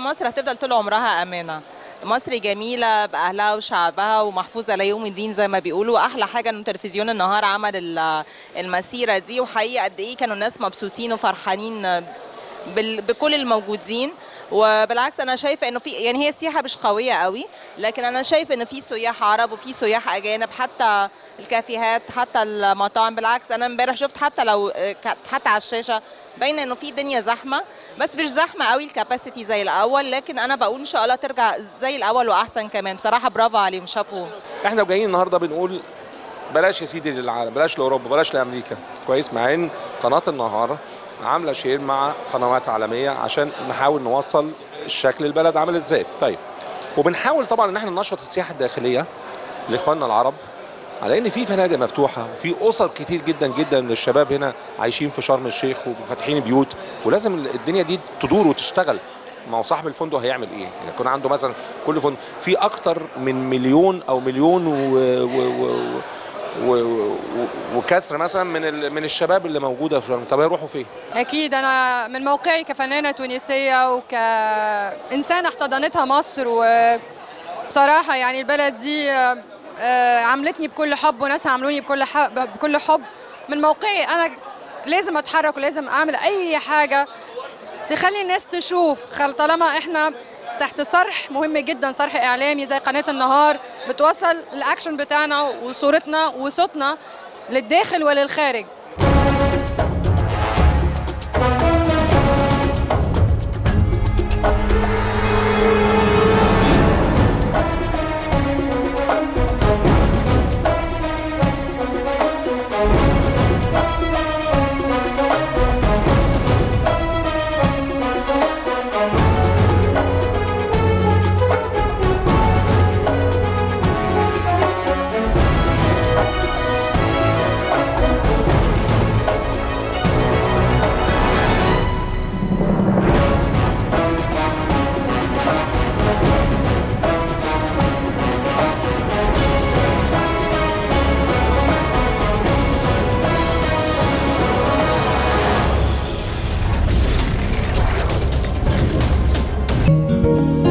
مصر هتفضل طول عمرها امانه مصر جميلة بأهلها وشعبها ومحفوظة ليوم الدين زي ما بيقولوا أحلى حاجة إن تلفزيون النهار عمل ال- المسيرة دي وحقيقة قد إيه كانوا الناس مبسوطين وفرحانين بال- بكل الموجودين وبالعكس انا شايفه انه في يعني هي السياحه مش قويه قوي لكن انا شايف انه في سياح عرب وفي سياح اجانب حتى الكافيهات حتى المطاعم بالعكس انا امبارح شفت حتى لو حتى على الشاشه باينه انه في دنيا زحمه بس مش زحمه قوي الكاباسيتي زي الاول لكن انا بقول ان شاء الله ترجع زي الاول واحسن كمان بصراحه برافو عليهم شابو احنا جايين النهارده بنقول بلاش يا سيدي للعالم بلاش لاوروبا بلاش لامريكا كويس مع ان قناه النهار عامله شير مع قنوات عالميه عشان نحاول نوصل الشكل البلد عامل ازاي طيب وبنحاول طبعا ان احنا ننشط السياحه الداخليه لاخواننا العرب على ان في فنادق مفتوحه وفي اسر كتير جدا جدا من الشباب هنا عايشين في شرم الشيخ وفاتحين بيوت ولازم الدنيا دي تدور وتشتغل ما هو صاحب الفندق هيعمل ايه؟ يعني يكون عنده مثلا كل فندق في اكتر من مليون او مليون و, و, و و- و- وكسر مثلا من ال- من الشباب اللي موجوده في شرم طب هيروحوا فين؟ أكيد أنا من موقعي كفنانة تونسية وكإنسانة احتضنتها مصر وبصراحة يعني البلد دي آه، آه، عملتني بكل حب وناسها عملوني بكل حب بكل حب من موقعي أنا لازم أتحرك ولازم أعمل أي حاجة تخلي الناس تشوف خل- طالما إحنا تحت صرح مهم جدا صرح إعلامي زي قناة النهار بتوصل الأكشن بتاعنا وصورتنا وصوتنا للداخل وللخارج thank you